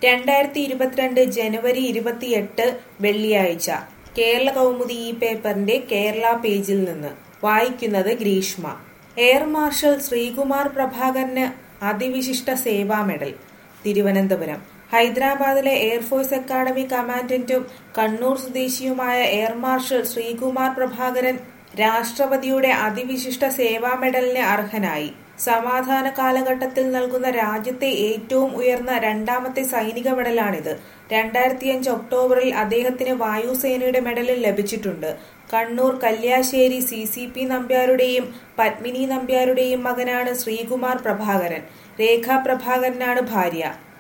രണ്ടായിരത്തി ഇരുപത്തിരണ്ട് ജനുവരി ഇരുപത്തിയെട്ട് വെള്ളിയാഴ്ച കേരള കൗമുദി ഈ പേപ്പറിന്റെ കേരള പേജിൽ നിന്ന് വായിക്കുന്നത് ഗ്രീഷ്മ എയർ മാർഷൽ ശ്രീകുമാർ പ്രഭാകരന് അതിവിശിഷ്ട സേവാ മെഡൽ തിരുവനന്തപുരം ഹൈദരാബാദിലെ എയർഫോഴ്സ് അക്കാദമി കമാൻഡന്റും കണ്ണൂർ സ്വദേശിയുമായ എയർ മാർഷൽ ശ്രീകുമാർ പ്രഭാകരൻ രാഷ്ട്രപതിയുടെ അതിവിശിഷ്ട സേവാ മെഡലിന് അർഹനായി സമാധാന കാലഘട്ടത്തിൽ നൽകുന്ന രാജ്യത്തെ ഏറ്റവും ഉയർന്ന രണ്ടാമത്തെ സൈനിക മെഡലാണിത് രണ്ടായിരത്തിയഞ്ച് ഒക്ടോബറിൽ അദ്ദേഹത്തിന് വായുസേനയുടെ മെഡലും ലഭിച്ചിട്ടുണ്ട് Kannur Kalliasseri C C P നമ്പ്യാരുടെയും പത്മിനി നമ്പ്യാരുടെയും മകനാണ് ശ്രീകുമാർ പ്രഭാകരൻ രേഖ പ്രഭാകരനാണ് ഭാര്യ